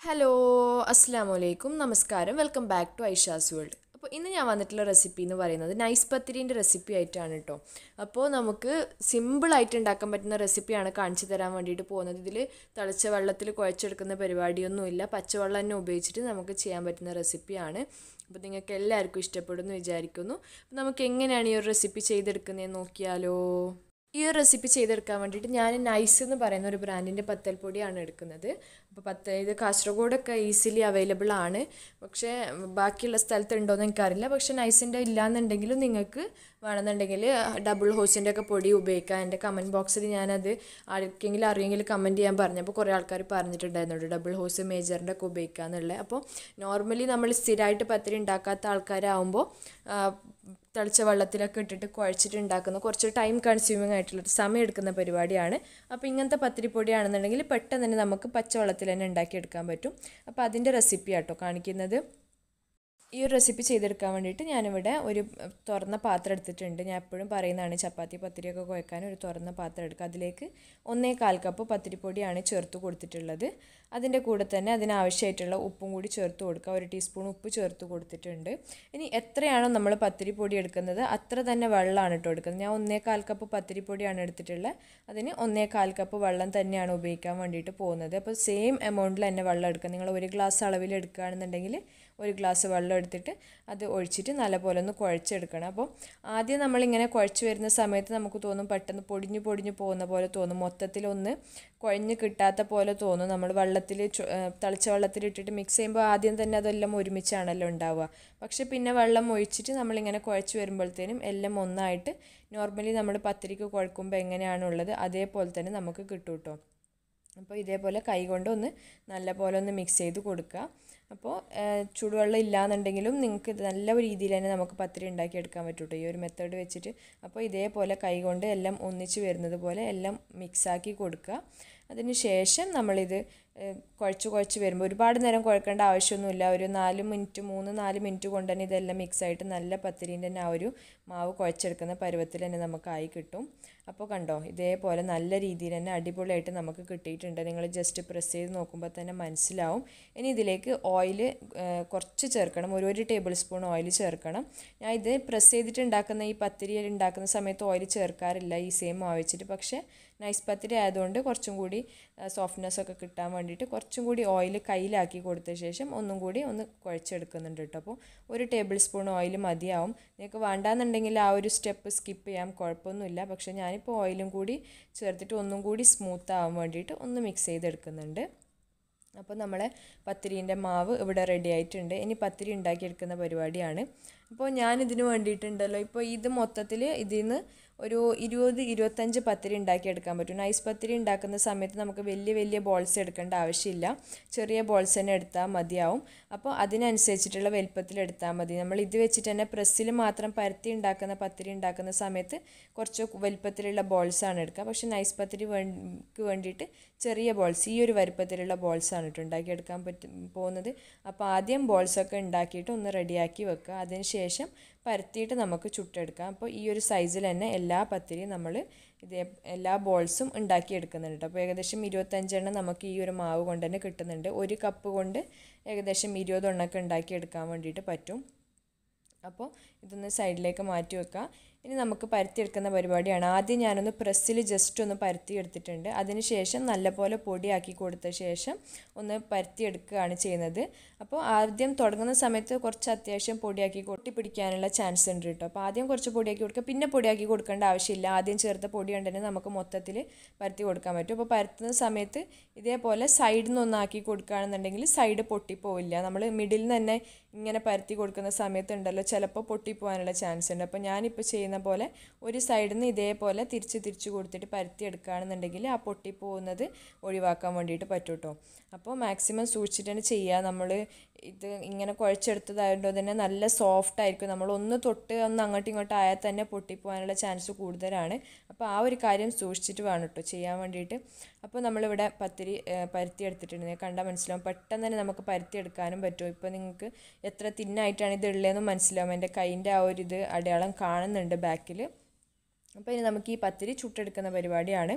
hello അസ്സാം വലൈക്കും നമസ്കാരം welcome back to Aisha's world അപ്പോൾ ഇന്ന് ഞാൻ വന്നിട്ടുള്ള റെസിപ്പി എന്ന് പറയുന്നത് നൈസ് പത്തിരീൻ്റെ റെസിപ്പി ആയിട്ടാണ് കേട്ടോ അപ്പോൾ നമുക്ക് സിമ്പിളായിട്ട് ഉണ്ടാക്കാൻ പറ്റുന്ന റെസിപ്പിയാണ് കാണിച്ചു തരാൻ വേണ്ടിയിട്ട് പോകുന്നത് ഇതിൽ തിളച്ച വെള്ളത്തിൽ കുഴച്ചെടുക്കുന്ന പരിപാടിയൊന്നുമില്ല പച്ചവെള്ളം തന്നെ ഉപയോഗിച്ചിട്ട് നമുക്ക് ചെയ്യാൻ പറ്റുന്ന റെസിപ്പിയാണ് അപ്പോൾ നിങ്ങൾക്ക് എല്ലാവർക്കും ഇഷ്ടപ്പെടുമെന്ന് വിചാരിക്കുന്നു അപ്പോൾ നമുക്ക് എങ്ങനെയാണ് ഈ ഒരു റെസിപ്പി ചെയ്തെടുക്കുന്നതെന്ന് നോക്കിയാലോ ഈ ഒരു റെസിപ്പി ചെയ്തെടുക്കാൻ വേണ്ടിയിട്ട് ഞാൻ നൈസ് എന്ന് പറയുന്ന ഒരു ബ്രാൻഡിൻ്റെ പത്തൽപ്പൊടിയാണ് എടുക്കുന്നത് അപ്പോൾ പത്ത് ഇത് കാസർഗോഡൊക്കെ ഈസിലി അവൈലബിൾ ആണ് പക്ഷേ ബാക്കിയുള്ള സ്ഥലത്ത് ഉണ്ടോയെന്ന് എനിക്കറിയില്ല പക്ഷേ നൈസിൻ്റെ ഇല്ലാന്നുണ്ടെങ്കിലും നിങ്ങൾക്ക് വേണമെന്നുണ്ടെങ്കിൽ ഡബിൾ ഹോസിൻ്റെ ഒക്കെ പൊടി ഉപയോഗിക്കാം എൻ്റെ കമൻറ്റ് ബോക്സിൽ ഞാനത് ആർക്കെങ്കിലും അറിയെങ്കിൽ കമൻറ്റ് ചെയ്യാൻ പറഞ്ഞപ്പോൾ കുറേ ആൾക്കാർ പറഞ്ഞിട്ടുണ്ടായിരുന്നു ഡബിൾ ഹോസ് മേജറിൻ്റെ ഒക്കെ ഉപയോഗിക്കുക എന്നുള്ളത് അപ്പോൾ നോർമലി നമ്മൾ സ്ഥിരമായിട്ട് പത്തിരി ഉണ്ടാക്കാത്ത ആൾക്കാരാകുമ്പോൾ തിളച്ച വെള്ളത്തിലൊക്കെ ഇട്ടിട്ട് കുഴച്ചിട്ട് ഉണ്ടാക്കുന്ന കുറച്ച് ടൈം കൺസ്യൂമിങ് ആയിട്ടുള്ള സമയം എടുക്കുന്ന പരിപാടിയാണ് അപ്പോൾ ഇങ്ങനത്തെ പത്തിരിപ്പൊടിയാണെന്നുണ്ടെങ്കിൽ പെട്ടെന്ന് തന്നെ നമുക്ക് പച്ചവെള്ളത്തിൽ തന്നെ ഉണ്ടാക്കിയെടുക്കാൻ പറ്റും അപ്പോൾ അതിൻ്റെ റെസിപ്പി ആട്ടോ കാണിക്കുന്നത് ഈ ഒരു റെസിപ്പി ചെയ്തെടുക്കാൻ വേണ്ടിയിട്ട് ഞാനിവിടെ ഒരു തുറന്ന പാത്രം എടുത്തിട്ടുണ്ട് ഞാൻ എപ്പോഴും പറയുന്നതാണ് ചപ്പാത്തി പത്തിരിയൊക്കെ കുഴക്കാൻ ഒരു തുറന്ന പാത്രം എടുക്കുക അതിലേക്ക് ഒന്നേ കാൽ കപ്പ് പത്തിരിപ്പൊടിയാണ് ചേർത്ത് കൊടുത്തിട്ടുള്ളത് അതിൻ്റെ കൂടെ തന്നെ അതിനാവശ്യമായിട്ടുള്ള ഉപ്പും കൂടി ചേർത്ത് കൊടുക്കുക ഒരു ടീസ്പൂൺ ഉപ്പ് ചേർത്ത് കൊടുത്തിട്ടുണ്ട് ഇനി എത്രയാണോ നമ്മൾ പത്തിരിപ്പൊടി എടുക്കുന്നത് അത്ര തന്നെ വെള്ളമാണ് കേട്ടോ എടുക്കുന്നത് ഞാൻ ഒന്നേ കാൽ കപ്പ് പത്തിരിപ്പൊടിയാണ് എടുത്തിട്ടുള്ളത് അതിന് ഒന്നേ കാൽ കപ്പ് വെള്ളം തന്നെയാണ് ഉപയോഗിക്കാൻ വേണ്ടിയിട്ട് പോകുന്നത് അപ്പോൾ സെയിം എമൗണ്ടിൽ തന്നെ വെള്ളം എടുക്കുക നിങ്ങൾ ഒരു ഗ്ലാസ് അളവിൽ എടുക്കുകയാണെന്നുണ്ടെങ്കിൽ ഒരു ഗ്ലാസ് വെള്ളം എടുത്തിട്ട് അത് ഒഴിച്ചിട്ട് നല്ലപോലെ ഒന്ന് കുഴച്ചെടുക്കണം അപ്പോൾ ആദ്യം നമ്മളിങ്ങനെ കുഴച്ച് വരുന്ന സമയത്ത് നമുക്ക് തോന്നും പെട്ടെന്ന് പൊടിഞ്ഞു പൊടിഞ്ഞു പോകുന്ന പോലെ തോന്നും മൊത്തത്തിലൊന്ന് കുഴഞ്ഞ് കിട്ടാത്ത പോലെ തോന്നും നമ്മൾ വെള്ളത്തിൽ തളിച്ച വെള്ളത്തിൽ ഇട്ടിട്ട് മിക്സ് ചെയ്യുമ്പോൾ ആദ്യം തന്നെ അതെല്ലാം ഒരുമിച്ചാണല്ലോ ഉണ്ടാവുക പക്ഷെ പിന്നെ വെള്ളം ഒഴിച്ചിട്ട് നമ്മളിങ്ങനെ കുഴച്ച് വരുമ്പോഴത്തേനും എല്ലാം ഒന്നായിട്ട് നോർമലി നമ്മൾ പത്തിരിക്ക് കുഴക്കുമ്പോൾ എങ്ങനെയാണുള്ളത് അതേപോലെ തന്നെ നമുക്ക് കിട്ടും കേട്ടോ അപ്പോൾ ഇതേപോലെ കൈ കൊണ്ട് ഒന്ന് നല്ല പോലെ ഒന്ന് മിക്സ് ചെയ്ത് കൊടുക്കുക അപ്പോൾ ചൂടുവെള്ളം ഇല്ലാന്നുണ്ടെങ്കിലും നിങ്ങൾക്ക് നല്ല രീതിയിൽ തന്നെ നമുക്ക് പത്തിരി ഉണ്ടാക്കിയെടുക്കാൻ പറ്റും കേട്ടോ ഈ ഒരു മെത്തേഡ് വെച്ചിട്ട് അപ്പോൾ ഇതേപോലെ കൈകൊണ്ട് എല്ലാം ഒന്നിച്ച് വരുന്നത് പോലെ എല്ലാം മിക്സാക്കി കൊടുക്കുക അതിന് ശേഷം നമ്മളിത് കുഴച്ച് കുഴച്ച് വരുമ്പോൾ ഒരുപാട് നേരം കുഴക്കേണ്ട ആവശ്യമൊന്നുമില്ല ഒരു നാല് മിനിറ്റ് മൂന്ന് നാല് മിനിറ്റ് കൊണ്ട് തന്നെ ഇതെല്ലാം മിക്സായിട്ട് നല്ല പത്തിരീൻ്റെ തന്നെ ആ ഒരു മാവ് കുഴച്ചെടുക്കുന്ന പരുവത്തിൽ തന്നെ നമുക്കായി കിട്ടും അപ്പോൾ കണ്ടോ ഇതേപോലെ നല്ല രീതിയിൽ തന്നെ അടിപൊളിയായിട്ട് നമുക്ക് കിട്ടിയിട്ടുണ്ട് നിങ്ങൾ ജസ്റ്റ് പ്രസ് ചെയ്ത് നോക്കുമ്പോൾ തന്നെ മനസ്സിലാവും ഇനി ഇതിലേക്ക് ഓയിൽ കുറച്ച് ചേർക്കണം ഒരു ഒരു ടേബിൾ സ്പൂൺ ഓയിൽ ചേർക്കണം ഞാൻ ഇത് പ്രസ് ചെയ്തിട്ട് ഉണ്ടാക്കുന്ന ഈ പത്തിരി ഉണ്ടാക്കുന്ന സമയത്ത് ഓയിൽ ചേർക്കാറില്ല ഈ സെയിം മാവ് വെച്ചിട്ട് പക്ഷേ നൈസ് പത്തിരി ആയതുകൊണ്ട് കുറച്ചും കൂടി സോഫ്റ്റ്നെസ് ഒക്കെ കിട്ടാൻ വേണ്ടിയിട്ട് കുറച്ചും കൂടി ഓയിൽ കയ്യിലാക്കി കൊടുത്ത ശേഷം ഒന്നും കൂടി ഒന്ന് കുഴച്ചെടുക്കുന്നുണ്ട് കേട്ടോ അപ്പോൾ ഒരു ടേബിൾ സ്പൂൺ ഓയിൽ മതിയാവും നിങ്ങൾക്ക് വേണ്ടാന്നുണ്ടെങ്കിൽ ആ ഒരു സ്റ്റെപ്പ് സ്കിപ്പ് ചെയ്യാം കുഴപ്പമൊന്നുമില്ല പക്ഷേ ഞാനിപ്പോൾ ഓയിലും കൂടി ചേർത്തിട്ട് ഒന്നും കൂടി സ്മൂത്ത് ആവാൻ വേണ്ടിയിട്ട് ഒന്ന് മിക്സ് ചെയ്തെടുക്കുന്നുണ്ട് അപ്പോൾ നമ്മളെ പത്തിരീൻ്റെ മാവ് ഇവിടെ റെഡി ആയിട്ടുണ്ട് ഇനി പത്തിരി ഉണ്ടാക്കിയെടുക്കുന്ന പരിപാടിയാണ് അപ്പോൾ ഞാൻ ഇതിന് വേണ്ടിയിട്ടുണ്ടല്ലോ ഇപ്പോൾ ഇത് മൊത്തത്തിൽ ഇതിൽ നിന്ന് ഒരു ഇരുപത് ഇരുപത്തഞ്ച് പത്തിരി ഉണ്ടാക്കിയെടുക്കാൻ പറ്റും നൈസ് പത്തിരി ഉണ്ടാക്കുന്ന സമയത്ത് നമുക്ക് വലിയ വലിയ ബോൾസ് എടുക്കേണ്ട ആവശ്യമില്ല ചെറിയ ബോൾസ് തന്നെ എടുത്താൽ മതിയാവും അപ്പോൾ അതിനനുസരിച്ചിട്ടുള്ള വലുപ്പത്തിൽ എടുത്താൽ മതി നമ്മൾ ഇത് വെച്ചിട്ട് തന്നെ പ്രസ്സിൽ മാത്രം പരത്തി ഉണ്ടാക്കുന്ന പത്തിരി ഉണ്ടാക്കുന്ന സമയത്ത് കുറച്ച് വലുപ്പത്തിലുള്ള ബോൾസാണ് എടുക്കുക പക്ഷേ നൈസ് പത്തിരി വേണ്ടിക്ക് വേണ്ടിയിട്ട് ചെറിയ ബോൾസ് ഈ ഒരു വലുപ്പത്തിലുള്ള ബോൾസാണ് കേട്ടോ ഉണ്ടാക്കിയെടുക്കാൻ പറ്റും പോകുന്നത് അപ്പോൾ ആദ്യം ബോൾസൊക്കെ ഉണ്ടാക്കിയിട്ട് ഒന്ന് റെഡിയാക്കി വെക്കുക അതിന് ശേഷം പരത്തിയിട്ട് നമുക്ക് ചുട്ടെടുക്കാം അപ്പോൾ ഈ ഒരു സൈസിൽ തന്നെ എല്ലാ പത്തിരിയും നമ്മൾ ഇതേ എല്ലാ ബോൾസും ഉണ്ടാക്കിയെടുക്കുന്നുണ്ട് അപ്പോൾ ഏകദേശം ഇരുപത്തഞ്ചെണ്ണം നമുക്ക് ഈ ഒരു മാവ് കൊണ്ട് തന്നെ കിട്ടുന്നുണ്ട് ഒരു കപ്പ് കൊണ്ട് ഏകദേശം ഇരുപതെണ്ണമൊക്കെ ഉണ്ടാക്കിയെടുക്കാൻ വേണ്ടിയിട്ട് പറ്റും അപ്പോൾ ഇതൊന്ന് സൈഡിലേക്ക് മാറ്റി വെക്കുക ഇനി നമുക്ക് പരത്തിയെടുക്കുന്ന പരിപാടിയാണ് ആദ്യം ഞാനൊന്ന് പ്രസ്സിൽ ജസ്റ്റ് ഒന്ന് പരത്തി എടുത്തിട്ടുണ്ട് അതിനുശേഷം നല്ലപോലെ പൊടിയാക്കി കൊടുത്ത ശേഷം ഒന്ന് പരത്തിയെടുക്കുകയാണ് ചെയ്യുന്നത് അപ്പോൾ ആദ്യം തുടങ്ങുന്ന സമയത്ത് കുറച്ച് അത്യാവശ്യം പൊടിയാക്കി കൊട്ടി പിടിക്കാനുള്ള ചാൻസ് ഉണ്ട് കേട്ടോ അപ്പോൾ ആദ്യം കുറച്ച് പൊടിയാക്കി കൊടുക്കുക പിന്നെ പൊടിയാക്കി കൊടുക്കേണ്ട ആവശ്യമില്ല ആദ്യം ചേർത്ത പൊടി ഉണ്ടെങ്കിൽ നമുക്ക് മൊത്തത്തിൽ പരത്തി കൊടുക്കാൻ പറ്റും അപ്പോൾ പരത്തുന്ന സമയത്ത് ഇതേപോലെ സൈഡിൽ നിന്ന് ഒന്നാക്കി കൊടുക്കുകയാണെന്നുണ്ടെങ്കിൽ സൈഡ് പൊട്ടിപ്പോവില്ല നമ്മൾ മിഡിൽ നിന്ന് തന്നെ ഇങ്ങനെ പരത്തി കൊടുക്കുന്ന സമയത്ത് ഉണ്ടല്ലോ ചിലപ്പോൾ പൊട്ടിപ്പോകാനുള്ള ചാൻസ് ഉണ്ട് അപ്പോൾ ഞാനിപ്പോൾ ചെയ്യുന്ന പോലെ ഒരു സൈഡിൽ നിന്ന് ഇതേപോലെ തിരിച്ച് തിരിച്ച് കൊടുത്തിട്ട് പരത്തി എടുക്കുകയാണെന്നുണ്ടെങ്കിൽ ആ പൊട്ടിപ്പോകുന്നത് ഒഴിവാക്കാൻ വേണ്ടിയിട്ട് പറ്റും കേട്ടോ അപ്പോൾ മാക്സിമം സൂക്ഷിച്ചിട്ടാണ് ചെയ്യുക നമ്മൾ ഇത് ഇങ്ങനെ കുഴച്ചെടുത്തതായതുകൊണ്ട് തന്നെ നല്ല സോഫ്റ്റ് ആയിരിക്കും നമ്മൾ ഒന്ന് തൊട്ട് ഒന്ന് അങ്ങോട്ടും ഇങ്ങോട്ടും ആയാൽ തന്നെ പൊട്ടിപ്പോകാനുള്ള ചാൻസ് കൂടുതലാണ് അപ്പോൾ ആ ഒരു കാര്യം സൂക്ഷിച്ചിട്ട് വേണം കേട്ടോ ചെയ്യാൻ വേണ്ടിയിട്ട് അപ്പോൾ നമ്മളിവിടെ പത്തിരി പരുത്തി എടുത്തിട്ടുണ്ട് കണ്ടാൽ മനസ്സിലാവും പെട്ടെന്ന് തന്നെ നമുക്ക് പരുത്തി എടുക്കാനും പറ്റും ഇപ്പോൾ നിങ്ങൾക്ക് എത്ര തിന്നായിട്ടാണ് ഇത് ഉള്ളതെന്ന് മനസ്സിലാവും എൻ്റെ കൈൻ്റെ ആ ഒരു ഇത് അടയാളം കാണുന്നുണ്ട് ബാക്കിൽ അപ്പോൾ ഇനി നമുക്ക് ഈ പത്തിരി ചുട്ടെടുക്കുന്ന പരിപാടിയാണ്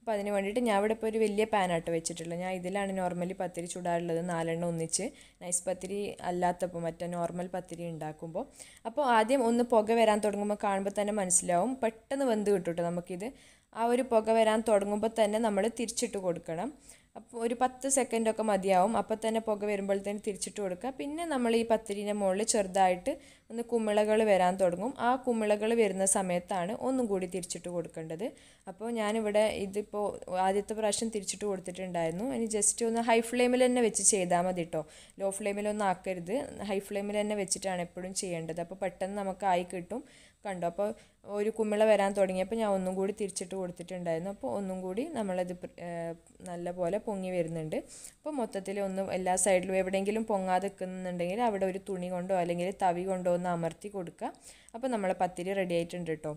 അപ്പോൾ അതിന് വേണ്ടിയിട്ട് ഞാൻ ഇവിടെ ഇപ്പോൾ ഒരു വലിയ പാനാട്ടോ വെച്ചിട്ടുള്ളത് ഞാൻ ഇതിലാണ് നോർമലി പത്തിരി ചുടാറുള്ളത് നാലെണ്ണം ഒന്നിച്ച് നൈസ് പത്തിരി അല്ലാത്തപ്പോൾ മറ്റേ നോർമൽ പത്തിരി ഉണ്ടാക്കുമ്പോൾ അപ്പോൾ ആദ്യം ഒന്ന് പുക വരാൻ തുടങ്ങുമ്പോൾ കാണുമ്പോൾ തന്നെ മനസ്സിലാവും പെട്ടെന്ന് വെന്ത് കിട്ടും കേട്ടോ നമുക്കിത് ആ ഒരു പുക വരാൻ തുടങ്ങുമ്പോൾ തന്നെ നമ്മൾ തിരിച്ചിട്ട് കൊടുക്കണം അപ്പോൾ ഒരു പത്ത് സെക്കൻഡൊക്കെ മതിയാവും അപ്പോൾ തന്നെ പുക വരുമ്പോഴത്തേന് തിരിച്ചിട്ട് കൊടുക്കുക പിന്നെ നമ്മൾ ഈ പത്തിരിൻ്റെ മുകളിൽ ചെറുതായിട്ട് ഒന്ന് കുമിളകൾ വരാൻ തുടങ്ങും ആ കുമിളകൾ വരുന്ന സമയത്താണ് ഒന്നും കൂടി തിരിച്ചിട്ട് കൊടുക്കേണ്ടത് അപ്പോൾ ഞാനിവിടെ ഇതിപ്പോൾ ആദ്യത്തെ പ്രാവശ്യം തിരിച്ചിട്ട് കൊടുത്തിട്ടുണ്ടായിരുന്നു ഇനി ജസ്റ്റ് ഒന്ന് ഹൈ ഫ്ലെയിമിൽ തന്നെ വെച്ച് ചെയ്താൽ മതി കേട്ടോ ലോ ഫ്ലെയിമിലൊന്നും ആക്കരുത് ഹൈ ഫ്ലെയിമിൽ തന്നെ വെച്ചിട്ടാണ് എപ്പോഴും ചെയ്യേണ്ടത് അപ്പോൾ പെട്ടെന്ന് നമുക്ക് ആയി കിട്ടും കണ്ടോ അപ്പോൾ ഒരു കുമിള വരാൻ തുടങ്ങിയപ്പോൾ ഞാൻ ഒന്നും കൂടി തിരിച്ചിട്ട് കൊടുത്തിട്ടുണ്ടായിരുന്നു അപ്പോൾ ഒന്നും കൂടി നമ്മളത് നല്ല പോലെ പൊങ്ങി വരുന്നുണ്ട് അപ്പോൾ മൊത്തത്തിൽ ഒന്ന് എല്ലാ സൈഡിലും എവിടെയെങ്കിലും പൊങ്ങാതെ നിൽക്കുന്നുണ്ടെങ്കിൽ അവിടെ ഒരു തുണി കൊണ്ടോ അല്ലെങ്കിൽ തവി കൊണ്ടോ ഒന്ന് അമർത്തി കൊടുക്കുക അപ്പോൾ നമ്മളെ പത്തിരി റെഡി ആയിട്ടുണ്ട് കേട്ടോ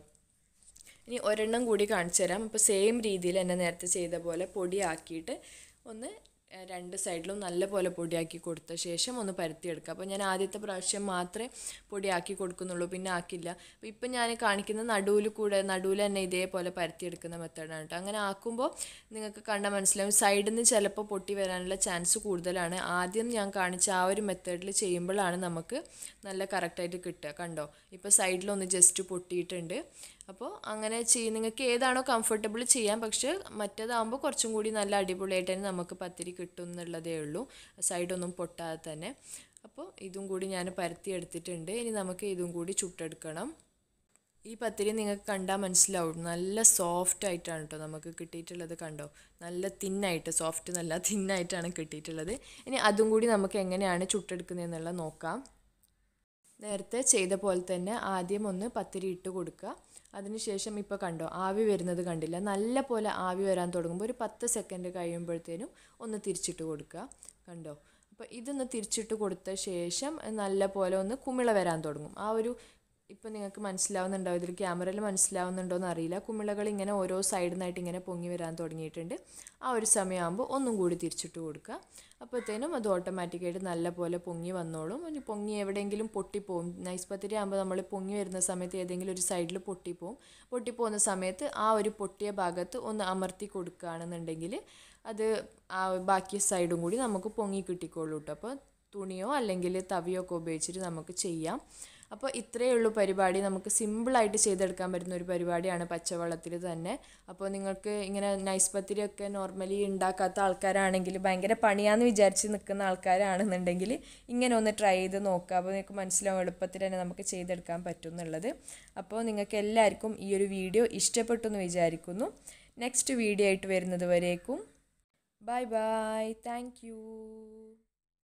ഇനി ഒരെണ്ണം കൂടി കാണിച്ചു തരാം അപ്പോൾ സെയിം രീതിയിൽ തന്നെ നേരത്തെ ചെയ്ത പോലെ പൊടിയാക്കിയിട്ട് ഒന്ന് രണ്ട് സൈഡിലും നല്ല പോലെ പൊടിയാക്കി കൊടുത്ത ശേഷം ഒന്ന് പരത്തിയെടുക്കുക അപ്പോൾ ഞാൻ ആദ്യത്തെ പ്രാവശ്യം മാത്രമേ പൊടിയാക്കി കൊടുക്കുന്നുള്ളൂ പിന്നെ ആക്കില്ല അപ്പോൾ ഇപ്പം ഞാൻ കാണിക്കുന്ന നടുവിൽ കൂടെ നടുവിൽ തന്നെ ഇതേപോലെ പരത്തിയെടുക്കുന്ന മെത്തേഡാണ് കേട്ടോ അങ്ങനെ ആക്കുമ്പോൾ നിങ്ങൾക്ക് കണ്ടാൽ മനസ്സിലാവും സൈഡിൽ നിന്ന് ചിലപ്പോൾ പൊട്ടി വരാനുള്ള ചാൻസ് കൂടുതലാണ് ആദ്യം ഞാൻ കാണിച്ച ആ ഒരു മെത്തേഡിൽ ചെയ്യുമ്പോഴാണ് നമുക്ക് നല്ല കറക്റ്റായിട്ട് കിട്ടുക കണ്ടോ ഇപ്പോൾ സൈഡിലൊന്ന് ജസ്റ്റ് പൊട്ടിയിട്ടുണ്ട് അപ്പോൾ അങ്ങനെ ചെയ്യും നിങ്ങൾക്ക് ഏതാണോ കംഫർട്ടബിൾ ചെയ്യാം പക്ഷേ മറ്റേതാകുമ്പോൾ കുറച്ചും കൂടി നല്ല അടിപൊളിയായിട്ട് തന്നെ നമുക്ക് പത്തിരി കിട്ടും എന്നുള്ളതേ ഉള്ളൂ സൈഡൊന്നും പൊട്ടാതെ തന്നെ അപ്പോൾ ഇതും കൂടി ഞാൻ പരത്തി എടുത്തിട്ടുണ്ട് ഇനി നമുക്ക് ഇതും കൂടി ചുട്ടെടുക്കണം ഈ പത്തിരി നിങ്ങൾക്ക് കണ്ടാൽ മനസ്സിലാവും നല്ല സോഫ്റ്റ് ആയിട്ടാണ് കേട്ടോ നമുക്ക് കിട്ടിയിട്ടുള്ളത് കണ്ടോ നല്ല തിന്നായിട്ട് സോഫ്റ്റ് നല്ല തിന്നായിട്ടാണ് കിട്ടിയിട്ടുള്ളത് ഇനി അതും കൂടി നമുക്ക് എങ്ങനെയാണ് ചുട്ടെടുക്കുന്നതെന്നുള്ളത് നോക്കാം നേരത്തെ ചെയ്ത പോലെ തന്നെ ആദ്യം ഒന്ന് പത്തിരി ഇട്ട് കൊടുക്കുക അതിനുശേഷം ഇപ്പോൾ കണ്ടോ ആവി വരുന്നത് കണ്ടില്ല നല്ല പോലെ ആവി വരാൻ തുടങ്ങുമ്പോൾ ഒരു പത്ത് സെക്കൻഡ് കഴിയുമ്പോഴത്തേനും ഒന്ന് തിരിച്ചിട്ട് കൊടുക്കുക കണ്ടോ അപ്പോൾ ഇതൊന്ന് തിരിച്ചിട്ട് കൊടുത്ത ശേഷം നല്ല പോലെ ഒന്ന് കുമിള വരാൻ തുടങ്ങും ആ ഒരു ഇപ്പം നിങ്ങൾക്ക് മനസ്സിലാവുന്നുണ്ടോ ഇതിൽ ക്യാമറയിൽ മനസ്സിലാവുന്നുണ്ടോ എന്ന് അറിയില്ല കുമിളകൾ ഇങ്ങനെ ഓരോ സൈഡിൽ നിന്നായിട്ട് ഇങ്ങനെ പൊങ്ങി വരാൻ തുടങ്ങിയിട്ടുണ്ട് ആ ഒരു സമയമാകുമ്പോൾ ഒന്നും കൂടി തിരിച്ചിട്ട് കൊടുക്കുക അപ്പോഴത്തേനും അത് ഓട്ടോമാറ്റിക്കായിട്ട് നല്ല പോലെ പൊങ്ങി വന്നോളും ഇനി പൊങ്ങി എവിടെയെങ്കിലും പൊട്ടിപ്പോവും നൈസ് പത്തിരി ആകുമ്പോൾ നമ്മൾ പൊങ്ങി വരുന്ന സമയത്ത് ഏതെങ്കിലും ഒരു സൈഡിൽ പൊട്ടിപ്പോവും പൊട്ടിപ്പോകുന്ന സമയത്ത് ആ ഒരു പൊട്ടിയ ഭാഗത്ത് ഒന്ന് അമർത്തി കൊടുക്കുകയാണെന്നുണ്ടെങ്കിൽ അത് ആ ബാക്കി സൈഡും കൂടി നമുക്ക് പൊങ്ങി കിട്ടിക്കോളൂ കേട്ടോ അപ്പോൾ തുണിയോ അല്ലെങ്കിൽ തവിയോ ഒക്കെ ഉപയോഗിച്ചിട്ട് നമുക്ക് ചെയ്യാം അപ്പോൾ ഇത്രയേ ഉള്ളൂ പരിപാടി നമുക്ക് സിമ്പിളായിട്ട് ചെയ്തെടുക്കാൻ പറ്റുന്ന ഒരു പരിപാടിയാണ് പച്ചവെള്ളത്തിൽ തന്നെ അപ്പോൾ നിങ്ങൾക്ക് ഇങ്ങനെ നൈസ് പത്തിരിയൊക്കെ നോർമലി ഉണ്ടാക്കാത്ത ആൾക്കാരാണെങ്കിൽ ഭയങ്കര പണിയാന്ന് വിചാരിച്ച് നിൽക്കുന്ന ആൾക്കാരാണെന്നുണ്ടെങ്കിൽ ഇങ്ങനെ ഒന്ന് ട്രൈ ചെയ്ത് നോക്കുക അപ്പോൾ നിങ്ങൾക്ക് മനസ്സിലാവും എളുപ്പത്തിൽ തന്നെ നമുക്ക് ചെയ്തെടുക്കാൻ പറ്റും എന്നുള്ളത് അപ്പോൾ നിങ്ങൾക്ക് എല്ലാവർക്കും ഈ ഒരു വീഡിയോ ഇഷ്ടപ്പെട്ടു എന്ന് വിചാരിക്കുന്നു നെക്സ്റ്റ് വീഡിയോ ആയിട്ട് വരുന്നത് വരേക്കും ബൈ ബൈ താങ്ക്